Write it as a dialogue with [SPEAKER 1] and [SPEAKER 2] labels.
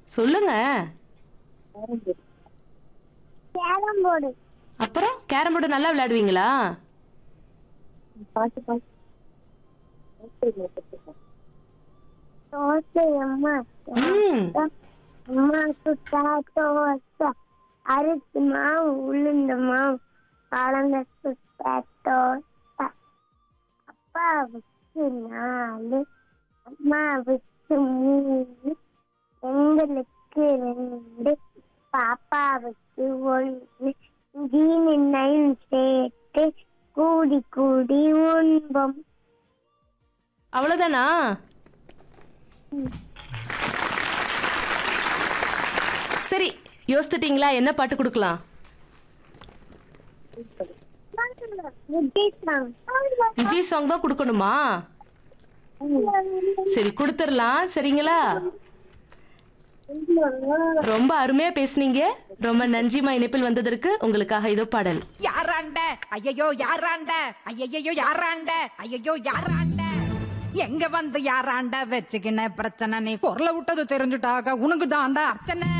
[SPEAKER 1] சொல்லுங்க
[SPEAKER 2] carrom board
[SPEAKER 1] அப்புறம் carrom board நல்லா விளையாடுவீங்களா
[SPEAKER 2] பாட்டு பாட்டு தோசை அம்மா
[SPEAKER 1] ம்
[SPEAKER 2] அம்மா சுட்டா தோசை அரிசி மாவு உளுந்த மாவு கலந்த சுட்டா தோசை அப்பாவுக்கு நாலு அம்மாவுக்கு மூணு எங்களுக்கு ரெண்டு பாப்பாவுக்கு ஒன்று ஜீனு நைன் சேர்த்து கூடி கூடி உண்போம்
[SPEAKER 1] அவ்வளவுதானா சரி யோசித்துட்டீங்களா என்ன பாட்டு கொடுக்கலாம் விஜய் சாங் தான் கொடுக்கணுமா சரி கொடுத்துடலாம் சரிங்களா ரொம்ப அருமையா பேசுனீங்க ரொம்ப நன்றிமா இணைப்பில் வந்ததற்கு உங்களுக்காக இதோ பாடல்
[SPEAKER 3] யாராண்ட ஐயையோ யாராண்ட ஐயையோ யாராண்ட ஐயையோ யாராண்ட எங்க வந்து யாராண்ட வச்சுக்கின பிரச்சனை நீ குரல விட்டது தெரிஞ்சுட்டாக உனக்கு தாண்டா அர்ச்சனை